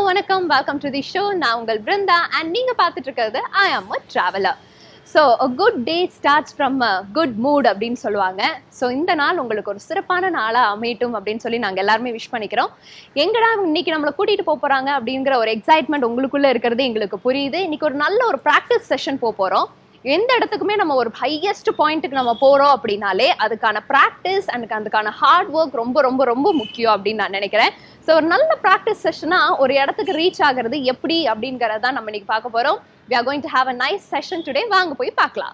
வணக்கம் welcome to the show நான் உங்கள் பிருந்தா அண்ட் நீங்க பார்த்துட்டு இருக்கிறது I am a traveller so a good day starts from a good mood அப்படின்னு சொல்லுவாங்க ஸோ இந்த நாள் உங்களுக்கு ஒரு சிறப்பான நாளாக அமையட்டும் அப்படின்னு சொல்லி நாங்கள் எல்லாருமே விஷ் பண்ணிக்கிறோம் எங்கடா இன்னைக்கு நம்மளை கூட்டிகிட்டு போக போகிறாங்க அப்படிங்கிற ஒரு எக்ஸைட்மெண்ட் உங்களுக்குள்ளே இருக்கிறது எங்களுக்கு புரியுது இன்னைக்கு ஒரு நல்ல ஒரு ப்ராக்டிஸ் செஷன் போக போகிறோம் எந்த இடத்துக்குமே நம்ம ஒரு ஹையஸ்ட் பாயிண்ட்டுக்கு நம்ம போகிறோம் அப்படின்னாலே அதுக்கான ப்ராக்டிஸ் அண்ட் அதுக்கான ஹார்ட் ஒர்க் ரொம்ப ரொம்ப ரொம்ப முக்கியம் அப்படின்னு நான் நினைக்கிறேன் ஸோ ஒரு நல்ல ப்ராக்டிஸ் செஷனாக ஒரு இடத்துக்கு ரீச் ஆகிறது எப்படி அப்படிங்கிறத தான் நம்ம இன்னைக்கு பார்க்க போகிறோம் we are going to have a nice session today வாங்க போய் பார்க்கலாம்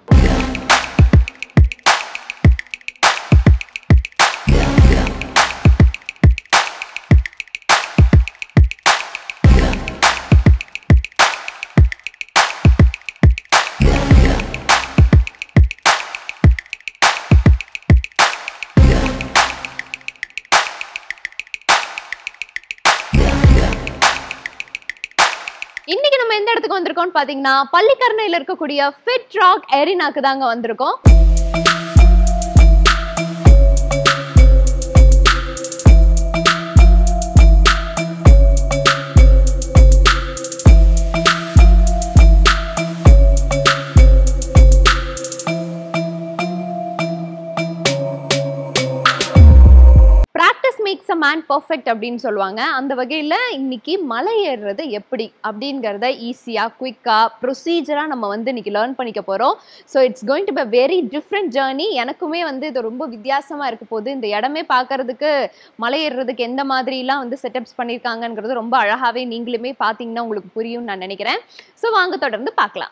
இன்னைக்கு நம்ம எந்த இடத்துக்கு வந்திருக்கோம்னு பாத்தீங்கன்னா பள்ளிக்கரணையில இருக்கக்கூடிய ஃபிட் ராக் எரினாக்கு தாங்க வந்திருக்கோம் practice makes a man perfect அப்படின்னு சொல்லுவாங்க அந்த வகையில் இன்னைக்கு மலை ஏறுறது எப்படி அப்படிங்கிறத ஈஸியாக குயிக்காக ப்ரொசீஜராக நம்ம வந்து இன்னைக்கு லேர்ன் பண்ணிக்க போகிறோம் so it's going to be very different journey எனக்குமே வந்து இது ரொம்ப வித்தியாசமாக இருக்க போது இந்த இடமே பார்க்கறதுக்கு மலை ஏறுறதுக்கு எந்த மாதிரிலாம் வந்து செட்டப்ஸ் பண்ணியிருக்காங்கங்கிறது ரொம்ப அழகாகவே நீங்களுமே பார்த்தீங்கன்னா உங்களுக்கு புரியும்னு நான் நினைக்கிறேன் ஸோ வாங்க தொடர்ந்து பார்க்கலாம்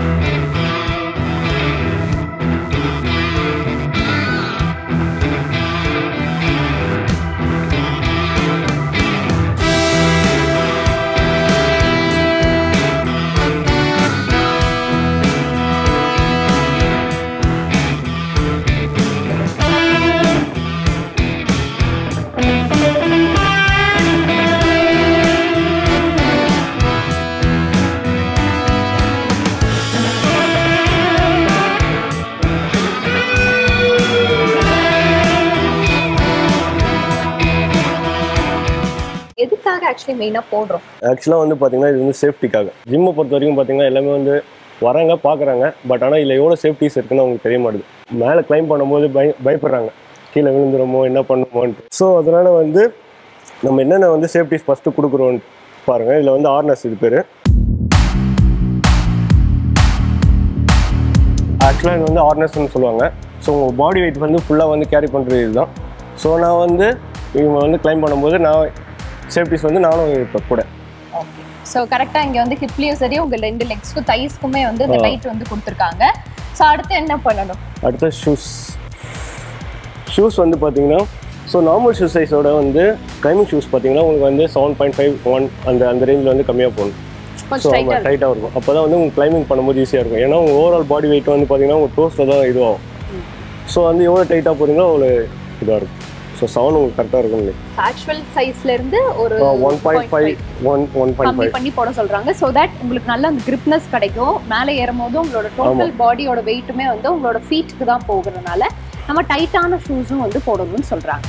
எதுக்காக ஆக்சுவலி மெயினாக போடுறோம் ஆக்சுவலாக வந்து பார்த்தீங்கன்னா இது வந்து சேஃப்டிக்காக ஜிம்மை பொறுத்த வரைக்கும் பார்த்தீங்கன்னா எல்லாமே வந்து வராங்க பார்க்குறாங்க பட் ஆனால் இதில் எவ்வளோ சேஃப்டிஸ் இருக்குன்னு அவங்களுக்கு தெரிய மாட்டுது மேலே கிளைம் பண்ணும்போது பய பயப்படுறாங்க கீழே விழுந்துருமோ என்ன பண்ணுமோன்ட்டு ஸோ அதனால் வந்து நம்ம என்னென்ன வந்து சேஃப்டிஸ் ஃபஸ்ட்டு கொடுக்குறோன்னு பாருங்கள் இதில் வந்து ஆர்னஸ் இது பேர் ஆக்சுவலாக இது வந்து ஆர்னஸ்ன்னு சொல்லுவாங்க ஸோ உங்கள் பாடி வெயிட் வந்து ஃபுல்லாக வந்து கேரி பண்ணுறது இதுதான் ஸோ நான் வந்து இவங்க வந்து கிளைம் பண்ணும்போது நான் சேஃப்டிஸ் வந்து நானும் இப்போ கூட ஸோ கரெக்டாக இங்கே வந்து ஹிப்லேயும் சரி உங்கள் ரெண்டு லெக்ஸ்க்கும் தைஸ்க்குமே வந்து இந்த ஆ. லைட் வந்து கொடுத்துருக்காங்க ஸோ அடுத்து என்ன பண்ணணும் அடுத்த ஷூஸ் ஷூஸ் வந்து பார்த்தீங்கன்னா ஸோ நார்மல் ஷூ சைஸோட வந்து கிளைமிங் ஷூஸ் பார்த்தீங்கன்னா உங்களுக்கு வந்து செவன் பாயிண்ட் ஃபைவ் ஒன் அந்த அந்த ரேஞ்சில் வந்து கம்மியாக போகணும் ஸோ கொஞ்சம் ஆமாம் டைட்டாக டைட்டாக இருக்கும் அப்போ தான் வந்து உங்களுக்கு கிளைமிங் பண்ணும்போது ஈஸியாக இருக்கும் ஏன்னா உங்கள் ஓவரால் பாடி வெயிட் வந்து பார்த்தீங்கன்னா உங்கள் டோஸில் தான் இதுவாகும் ஸோ வந்து எவ்வளோ டைட்டாக போகிறீங்களோ அவ்வளோ இதாக இருக்கும் ஸோ செவன் உங்களுக்கு கரெக்டாக இருக்கும் ஆக்சுவல் சைஸ்ல இருந்து ஒரு one point five one one point கம்மி ஃபைவ் பண்ணி போட சொல்றாங்க ஸோ தட் உங்களுக்கு நல்ல அந்த கிரிப்னஸ் கிடைக்கும் மேலே ஏறும் போது உங்களோட டோட்டல் பாடியோட வெயிட்டுமே வந்து உங்களோட ஃபீட்டுக்கு தான் போகிறதுனால நம்ம டைட்டான ஷூஸும் வந்து போடணும்னு சொல்றாங்க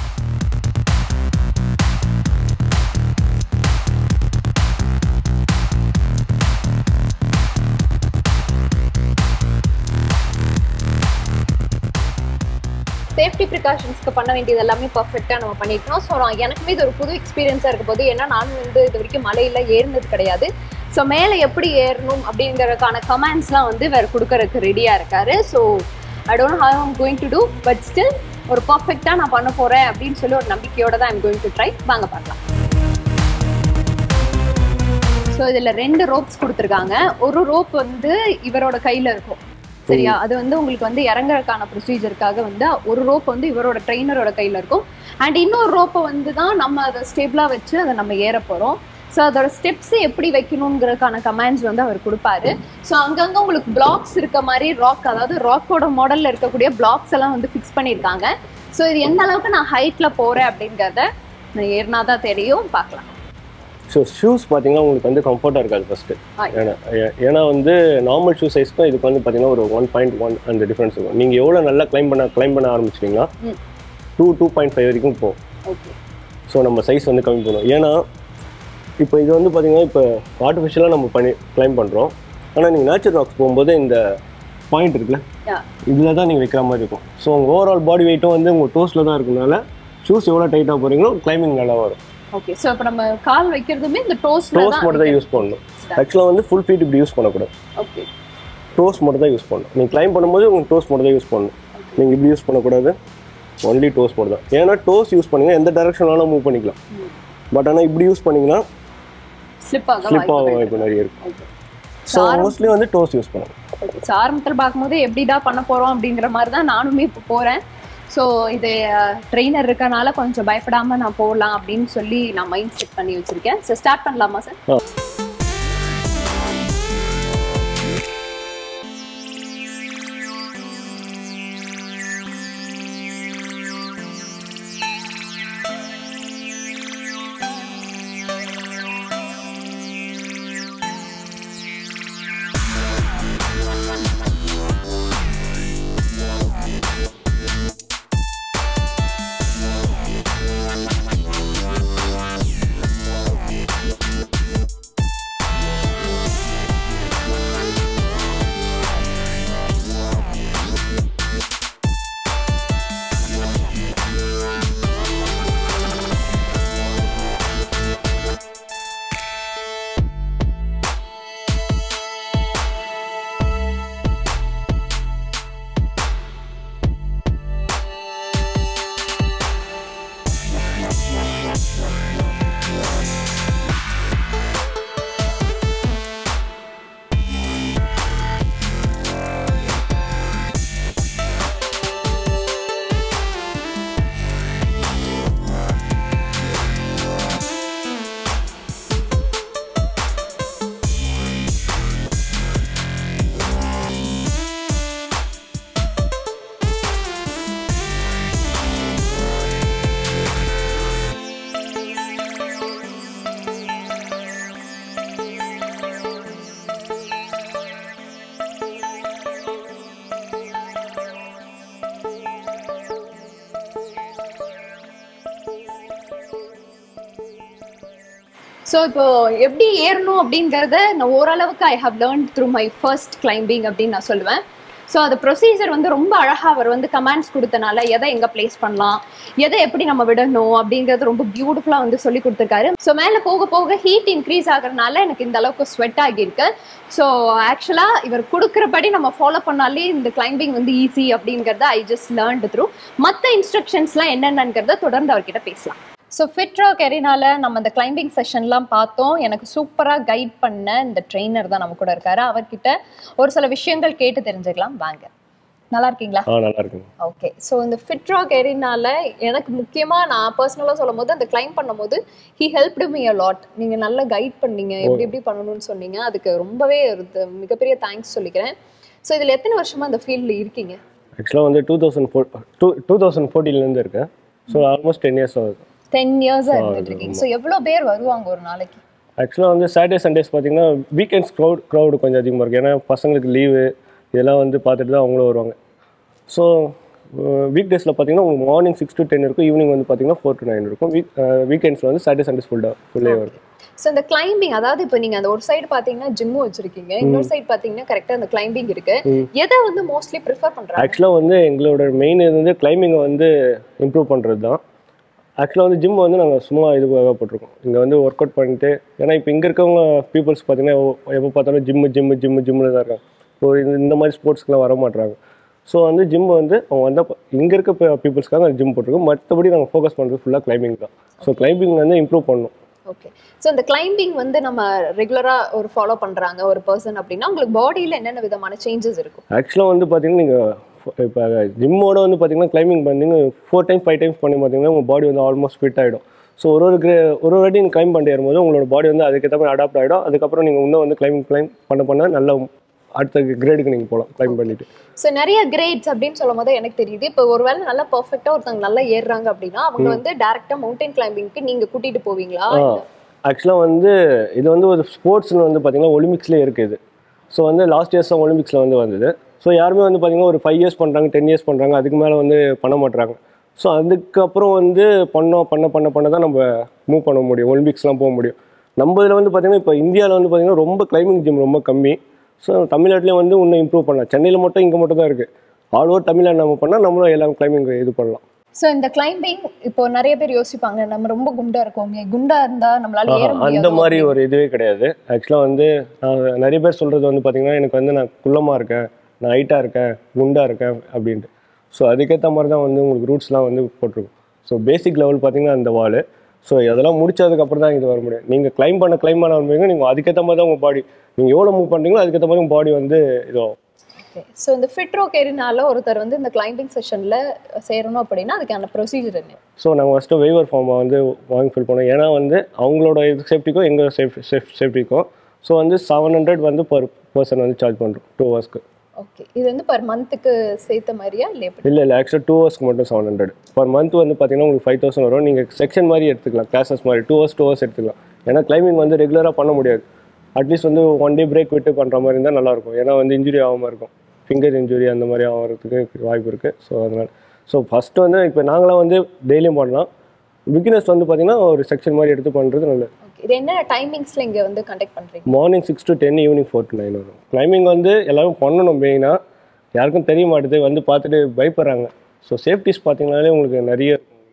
சேஃப்டி ப்ரிகாஷன்ஸ்க்கு பண்ண வேண்டியது எல்லாமே பர்ஃபெக்டாக நம்ம பண்ணியிருக்கோம் ஸோ எனக்குமே இது ஒரு புது எக்ஸ்பீரியன்ஸாக இருக்க போது ஏன்னா நானும் வந்து இது வரைக்கும் மலையில் ஏறினது கிடையாது ஸோ மேலே எப்படி ஏறணும் அப்படிங்கிறதுக்கான கமெண்ட்ஸ்லாம் வந்து வேறு கொடுக்கறதுக்கு ரெடியாக இருக்காரு so I don't have I'm going to do but still ஒரு பர்ஃபெக்டாக நான் பண்ண போகிறேன் அப்படின்னு சொல்லி ஒரு நம்பிக்கையோட தான் ஐம் கோயிங் டு ட்ரை வாங்க பார்க்கலாம் ஸோ இதில் ரெண்டு ரோப்ஸ் கொடுத்துருக்காங்க ஒரு ரோப் வந்து இவரோட கையில் இருக்கும் சரியா அது வந்து உங்களுக்கு வந்து இறங்குறதுக்கான ப்ரொசீஜருக்காக வந்து ஒரு ரோப் வந்து இவரோட ட்ரெயினரோட கையில் இருக்கும் அண்ட் இன்னொரு ரோப்பை வந்து தான் நம்ம அதை ஸ்டேபிளாக வச்சு அதை நம்ம ஏற போகிறோம் ஸோ அதோட ஸ்டெப்ஸ் எப்படி வைக்கணுங்கிறதுக்கான கமாண்ட்ஸ் வந்து அவர் கொடுப்பாரு ஸோ அங்கங்கே உங்களுக்கு பிளாக்ஸ் இருக்க மாதிரி ராக் அதாவது ராக்கோட மாடலில் இருக்கக்கூடிய பிளாக்ஸ் எல்லாம் வந்து ஃபிக்ஸ் பண்ணியிருக்காங்க ஸோ இது எந்த அளவுக்கு நான் ஹைட்டில் போகிறேன் அப்படிங்கிறத நான் ஏறினா தான் தெரியும் பார்க்கலாம் ஸோ ஷூஸ் பார்த்தீங்கன்னா உங்களுக்கு வந்து கம்ஃபர்ட்டாக இருக்காது ஃபஸ்ட்டு ஆ. ஏன்னா ஏ- ஏன்னா வந்து நார்மல் ஷூ சைஸ்க்கும் இதுக்கு வந்து பார்த்தீங்கன்னா ஒரு ஒன் பாயிண்ட் ஒன் அந்த டிஃப்ரென்ஸ் இருக்கும் நீங்கள் எவ்வளோ நல்லா கிளைம் பண்ண கிளைம் பண்ண ஆரம்பிச்சிட்டிங்கன்னா ம். டூ டூ பாயிண்ட் ஃபைவ் வரைக்கும் போகும் ஓகே ஸோ நம்ம சைஸ் வந்து கம்மி பண்ணுவோம் ஏன்னா இப்போ இது வந்து பார்த்தீங்கன்னா இப்போ ஆர்டிஃபிஷியலாக நம்ம பண்ணி கிளைம் பண்ணுறோம் ஆனால் நீங்கள் நேச்சுரல் ராக்ஸ் போகும்போது இந்த பாயிண்ட் இருக்குல்ல Yeah. இதில் தான் நீங்கள் வைக்கிற மாதிரி இருக்கும் ஸோ உங்கள் ஓவரால் பாடி வெயிட்டும் வந்து உங்கள் டோஸில் தான் இருக்கனால ஷூஸ் எவ்வளோ டைட்டாக போகிறீங்களோ கிளைம்பிங் நல்லா வரும் ஓகே ஸோ இப்போ நம்ம கால் வைக்கிறதுமே இந்த டோஸ்ல டோஸ் தான் மட்டும் தான் யூஸ் பண்ணணும் ஆக்சுவலாக வந்து ஃபுல் ஃபீட் இப்படி யூஸ் பண்ணக்கூடாது ஓகே டோஸ் மட்டும் தான் யூஸ் பண்ணணும் நீங்கள் கிளைம் பண்ணும்போது உங்களுக்கு டோஸ் மட்டும் தான் யூஸ் பண்ணணும் நீங்கள் இப்படி யூஸ் பண்ணக்கூடாது ஒன்லி டோஸ் மட்டும் தான் ஏன்னா டோஸ் யூஸ் பண்ணீங்கன்னா எந்த டைரக்ஷனாலும் மூவ் பண்ணிக்கலாம் பட் ஆனால் இப்படி யூஸ் பண்ணிங்கன்னா ஸ்லிப் ஆக ஸ்லிப் ஆக வாய்ப்பு வாய்ப்பு நிறைய இருக்கும் ஓகே ஸோ மோஸ்ட்லி வந்து டோஸ் யூஸ் பண்ணணும் ஸோ ஆரம்பத்தில் பார்க்கும்போது எப்படிடா பண்ண போகிறோம் அப்படிங்கிற மாதிரி தான் நானுமே இப்போ போகிறேன் ஸோ இது ட்ரெயினர் இருக்கனால கொஞ்சம் பயப்படாமல் நான் போகலாம் அப்படின்னு சொல்லி நான் மைண்ட் செட் பண்ணி வச்சுருக்கேன் ஸோ ஸ்டார்ட் பண்ணலாமா சார் ஆ. ஸோ இப்போ எப்படி ஏறணும் அப்படிங்கிறத நான் ஓரளவுக்கு I have learn through my first climbing அப்படின்னு நான் சொல்லுவேன் ஸோ அது ப்ரொசீஜர் வந்து ரொம்ப அழகாக அவர் வந்து கமெண்ட்ஸ் கொடுத்தனால எதை எங்கே ப்ளேஸ் பண்ணலாம் எதை எப்படி நம்ம விடணும் அப்படிங்கிறது ரொம்ப பியூட்டிஃபுல்லாக வந்து சொல்லி கொடுத்துருக்காரு ஸோ மேலே போக போக ஹீட் இன்க்ரீஸ் ஆகுறதுனால எனக்கு இந்த அளவுக்கு ஸ்வெட் ஆகியிருக்கு ஸோ ஆக்சுவலாக இவர் கொடுக்குறபடி நம்ம ஃபாலோ பண்ணாலே இந்த கிளைம்பிங் வந்து ஈஸி அப்படிங்கிறத ஐ ஜஸ்ட் லேர்ன்டு த்ரூ மற்ற இன்ஸ்ட்ரக்ஷன்ஸ்லாம் என்னென்னங்கிறத தொடர்ந்து அவர்கிட்ட பேசலாம் ஸோ ஃபிட்ராக் எரினால நம்ம இந்த கிளைம்பிங் செஷன்லாம் பார்த்தோம் எனக்கு சூப்பராக கைட் பண்ண இந்த ட்ரெயினர் தான் நம்ம கூட இருக்காரு அவர்கிட்ட ஒரு சில விஷயங்கள் கேட்டு தெரிஞ்சுக்கலாம் வாங்க நல்லா இருக்கீங்களா ஆ நல்லா இருக்குங்க ஓகே ஸோ இந்த ஃபிட்ராக் எரினால எனக்கு முக்கியமாக நான் பர்சனலாக சொல்லும் போது அந்த கிளைம் பண்ணும்போது he helped me a lot நீங்கள் நல்லா கைட் பண்ணீங்க எப்படி எப்படி பண்ணணும்னு சொன்னீங்க அதுக்கு ரொம்பவே ஒரு த- மிகப்பெரிய தேங்க்ஸ் சொல்லிக்கிறேன் ஸோ இதில் எத்தனை வருஷமா இந்த ஃபீல்டில் இருக்கீங்க ஆக்சுவலாக வந்து two thousand four two two thousand ஃபோர்டீன்லேருந்து இருக்கேன் ஸோ ஆல்மோஸ்ட் டென் இயர்ஸ் ஆகுது டென் இயர்ஸாக இருந்துட்டு இருக்கீங்க ஸோ எவ்வளோ பேர் வருவாங்க ஒரு நாளைக்கு ஆக்சுவலாக வந்து சாட்டர்டே சண்டேஸ் பார்த்தீங்கன்னா வீக்கெண்ட்ஸ் க்ரௌட் க்ரௌடு கொஞ்சம் அதிகமாக இருக்கும் ஏன்னா பசங்களுக்கு லீவு இதெல்லாம் வந்து பார்த்துட்டு தான் அவங்களும் வருவாங்க ஸோ வீக் டேஸில் பார்த்தீங்கன்னா உங்களுக்கு மார்னிங் சிக்ஸ் டு டென் இருக்கும் ஈவினிங் வந்து பார்த்தீங்கன்னா ஃபோர் டு நைன் இருக்கும் வீக் வீக்கெண்ட்ஸில் வந்து சாட்டர்டே சண்டேஸ் ஃபுல்லாக ஃபுல்லே இருக்கும் ஸோ இந்த கிளைம்பிங் அதாவது இப்போ நீங்க அந்த ஒரு சைடு பாத்தீங்கன்னா ஜிம்மு வச்சிருக்கீங்க இன்னொரு சைடு பாத்தீங்கன்னா கரெக்டா அந்த கிளைம்பிங் இருக்கு எதை வந்து மோஸ்ட்லி ப்ரிஃபர் பண்றாங்க ஆக்சுவலாக வந்து எங்களோட மெயின் இது வந்து கிளைம்பிங்கை வந்து இம்ப்ரூவ் பண்ணுறது தான் ஆக்சுவலாக வந்து ஜிம் வந்து நாங்கள் சும்மா இதுக்காக போட்டிருக்கோம் இங்கே வந்து ஒர்க் அவுட் பண்ணிட்டு ஏன்னா இப்போ இங்கே இருக்கவங்க பீப்புள்ஸ் பார்த்தீங்கன்னா எப்போ பார்த்தாலும் ஜிம்மு ஜிம்மு ஜிம்மு ஜிம்மில் தான் இருக்காங்க ஸோ இந்த இந்த மாதிரி ஸ்போர்ட்ஸ்க்குலாம் வர மாட்றாங்க ஸோ வந்து ஜிம் வந்து அவங்க வந்தால் இங்கே இருக்க பீப்புள்ஸ்க்காக ஜிம் போட்டிருக்கோம் மற்றபடி நாங்கள் ஃபோக்கஸ் பண்ணுறது ஃபுல்லாக கிளைம்பிங் தான் ஸோ கிளைம்பிங் வந்து இம்ப்ரூவ் பண்ணணும் ஓகே ஸோ இந்த கிளைம்பிங் வந்து நம்ம ரெகுலரா ஒரு ஃபாலோ பண்றாங்க ஒரு பர்சன் அப்படின்னா உங்களுக்கு பாடியில என்னென்ன விதமான சேஞ்சஸ் இருக்கும் ஆக்சுவலாக வந்து பார்த்தீங்கன்னா நீங்கள் இப்போ ஜிம்மோட வந்து பார்த்தீங்கன்னா கிளைம்பிங் பண்ணீங்க ஃபோர் டைம் ஃபைவ் டைம்ஸ் பண்ணி பார்த்தீங்கன்னா உங்கள் பாடி வந்து ஆல்மோஸ்ட் ஃபிட் ஆகிடும் ஸோ ஒரு ஒரு கிரே ஒரு ஒரு வாட்டி நீங்கள் கிளைம் பண்ணிட்டு வரும்போது உங்களோட பாடி வந்து அதுக்கேற்ற மாதிரி அடாப்ட் ஆகிடும் அதுக்கப்புறம் நீங்கள் இன்னும் வந்து கிளைம்பிங் கிளைம் பண்ண பண்ண நல்ல அடுத்த கிரேடுக்கு நீங்கள் போகலாம் கிளைம் பண்ணிட்டு ஸோ நிறைய கிரேட்ஸ் அப்படின்னு சொல்லும் போது எனக்கு தெரியுது இப்போ ஒருவேளை நல்லா பர்ஃபெக்டா ஒருத்தவங்க நல்லா ஏறுறாங்க அப்படின்னா அவங்க வந்து டேரக்டா மவுண்டன் கிளைம்பிங்க்கு நீங்க கூட்டிட்டு போவீங்களா ஆ ஆக்சுவலாக வந்து இது வந்து ஒரு ஸ்போர்ட்ஸ்னு வந்து பார்த்தீங்கன்னா ஒலிம்பிக்ஸ்லேயே இருக்குது ஸோ வந்து லாஸ்ட் இயர்ஸ் தான் ஒலிம்பிக்ஸில் வந்து வந்தது ஸோ யாருமே வந்து பார்த்தீங்கன்னா ஒரு ஃபைவ் இயர்ஸ் பண்ணுறாங்க டென் இயர்ஸ் பண்ணுறாங்க அதுக்கு மேலே வந்து பண்ண மாட்றாங்க ஸோ அதுக்கப்புறம் வந்து பண்ணோம் பண்ண பண்ண பண்ண தான் நம்ம மூவ் பண்ண முடியும் ஒலிம்பிக்ஸ்லாம் போக முடியும் நம்ம இதில் வந்து பார்த்தீங்கன்னா இப்போ இந்தியாவில் வந்து பார்த்தீங்கன்னா ரொம்ப கிளைம்பிங் ஜிம் ரொம்ப கம்மி ஸோ தமிழ்நாட்டிலையும் வந்து இன்னும் இம்ப்ரூவ் பண்ணலாம் சென்னையில் மட்டும் இங்கே மட்டும் தான் இருக்குது ஆல் ஓவர் தமிழ்நாடு நம்ம பண்ணால் நம்மளும் எல்லாம் கிளைம்பிங் இது பண்ணலாம் ஸோ இந்த கிளைம்பிங் இப்போ நிறைய பேர் யோசிப்பாங்க நம்ம ரொம்ப குண்டா இருக்கோமே குண்டா இருந்தா நம்மளால ஏற ஆஹா, முடியாது அந்த மாதிரி ஒரு இதுவே கிடையாது ஆக்சுவலாக வந்து நான் நிறைய பேர் சொல்கிறது வந்து பார்த்தீங்கன்னா எனக்கு வந்து நான் குள்ளமாக இருக்கேன் நான் ஹைட்டாக இருக்கேன் குண்டாக இருக்கேன் அப்படின்ட்டு ஸோ அதுக்கேற்ற மாதிரி தான் வந்து உங்களுக்கு ரூட்ஸ்லாம் வந்து போட்டிருக்கும் ஸோ பேசிக் லெவல் பார்த்தீங்கன்னா அந்த வால் ஸோ அதெல்லாம் முடிச்சதுக்கப்புறம் தான் இது வர முடியும் நீங்கள் கிளைம் பண்ண கிளைம் பண்ண வரும்போது நீங்கள் அதுக்கேற்ற மாதிரி தான் உங்கள் பாடி நீங்கள் எவ்வளோ மூவ் பண்ணுறீங்களோ அதுக்கேற்ற மாதிரி உங்கள் பாடி வந்து இதுவாகும் ஸோ இந்த ஃபிட்ரோ கேரினால ஒருத்தர் வந்து இந்த கிளைம்பிங் செஷன்ல சேரணும் அப்படின்னா அதுக்கான ப்ரொசீஜர் என்ன ஸோ நாங்கள் ஃபஸ்ட்டு வெய்வர் ஃபார்மை வந்து வாங்கி ஃபில் பண்ணோம் ஏன்னா வந்து அவங்களோட இது சேஃப்டிக்கும் எங்கள் சேஃப் சேஃப் சேஃப்டிக்கும் ஸோ வந்து செவன் ஹண்ட்ரட் வந்து பர் பர்சன் வந்து சார்ஜ் பண்ணுறோம் டூ ஹவர்ஸ்க்கு ஓகே இது வந்து பர் மந்த்துக்கு சேர்த்த மாதிரியா இல்லை எப்படி இல்லை இல்லை ஆக்சுவலாக டூ ஹவர்ஸ்க்கு மட்டும் செவன் ஹண்ட்ரட் பர் மந்த் வந்து பார்த்தீங்கன்னா உங்களுக்கு ஃபைவ் தௌசண்ட் வரும் நீங்கள் செக்ஷன் மாதிரி எடுத்துக்கலாம் கிளாஸஸ் மாதிரி டூ ஹவர்ஸ் டூ ஹவர்ஸ் எடுத்துக்கலாம் ஏன்னா கிளைம்பிங் வந்து ரெகுலராக பண்ண முடியாது அட்லீஸ்ட் வந்து ஒன் டே பிரேக் விட்டு பண்ணுற மாதிரி இருந்தால் நல்லாயிருக்கும் ஏன்னா வந்து இன்ஜுரி ஆகாமல் இருக்கும் ஃபிங்கர் இன்ஜுரி அந்த மாதிரி ஆகிறதுக்கு வாய்ப்பு இருக்குது ஸோ அதனால் ஸோ ஃபஸ்ட்டு வந்து இப்போ நாங்களாம் வந்து டெய்லியும் பண்ணலாம் பிகினர்ஸ் வந்து பார்த்தீங்கன்னா ஒரு செக்ஷன் மாதிரி எடுத்து பண்ணுறது நல்லது ஓகே இது என்ன டைமிங்ஸ்ல இங்க வந்து கண்டக்ட் பண்றீங்க morning six to ten evening four to nine வரும் கிளைம்பிங் வந்து எல்லாரும் பண்ணணும் மெயினாக யாருக்கும் தெரிய மாட்டுது வந்து பார்த்துட்டு பயப்படுறாங்க ஸோ சேஃப்டிஸ் பார்த்தீங்கனாலே உங்களுக்கு நிறைய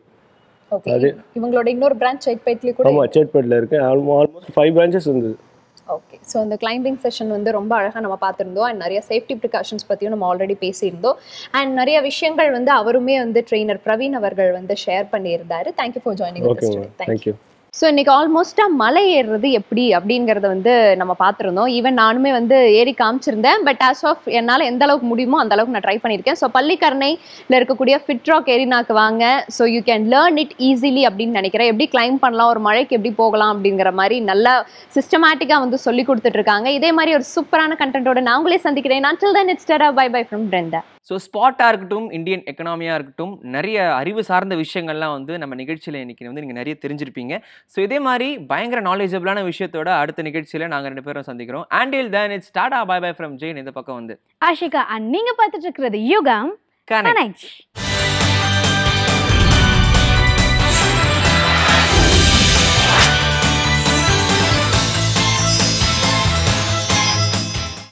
ஓகே இவங்களோட இன்னொரு பிரான்ச் சைட்பேட்லயே கூட ஆமாம் சேட்பேட்டில் இருக்குது ஆல்மோ ஆல்மோஸ்ட் ஃபைவ் பிரான்ச்சஸ் இருந்தது ஓகே ஸோ இந்த கிளைம்பிங் செஷன் வந்து ரொம்ப அழகாக நம்ம பார்த்துருந்தோம் அண்ட் நிறைய சேஃப்டி ப்ரிகாஷன்ஸ் பற்றியும் நம்ம ஆல்ரெடி பேசியிருந்தோம் அண்ட் நிறைய விஷயங்கள் வந்து அவருமே வந்து ட்ரெயினர் பிரவீன் அவர்கள் வந்து ஷேர் பண்ணியிருந்தாரு thank you for joining okay ma'am thank you so இன்னைக்கு ஆல்மோஸ்ட்டாக மலை ஏறுறது எப்படி அப்படிங்கிறத வந்து நம்ம பார்த்துருந்தோம் ஈவன் நானுமே வந்து ஏறி காமிச்சிருந்தேன் பட் ஆஸ் ஆஃப் என்னால் எந்த அளவுக்கு முடியுமோ அந்த அளவுக்கு நான் ட்ரை பண்ணியிருக்கேன் ஸோ பள்ளிக்கரணையில் இருக்கக்கூடிய ஃபிட்ராக் ஏரினாக்கு வாங்க so you can learn it easily அப்படின்னு நினைக்கிறேன் எப்படி கிளைம் பண்ணலாம் ஒரு மழைக்கு எப்படி போகலாம் அப்படிங்கிற மாதிரி நல்லா சிஸ்டமேட்டிக்காக வந்து சொல்லி கொடுத்துட்ருக்காங்க இதே மாதிரி ஒரு சூப்பரான கண்டென்ட்டோட நான் உங்களே சந்திக்கிறேன் until then it's tada bye bye from Brenda so ஸ்பாட்டாக இருக்கட்டும் இந்தியன் எக்கனாமியாக இருக்கட்டும் நிறைய அறிவு சார்ந்த விஷயங்கள்லாம் வந்து நம்ம நிகழ்ச்சியில் இன்னைக்கு வந்து நீங்கள் நிறைய தெரிஞ்சிருப்பீங்க ஸோ இதே மாதிரி பயங்கர நாலேஜபிளான விஷயத்தோட அடுத்த நிகழ்ச்சியில் நாங்கள் ரெண்டு பேரும் சந்திக்கிறோம் until then it's tata bye bye from Jain இந்த பக்கம் வந்து ஆஷிகா and நீங்க பார்த்துட்டு இருக்கிறது யுகம் கனெக்ட் கனெக்ட்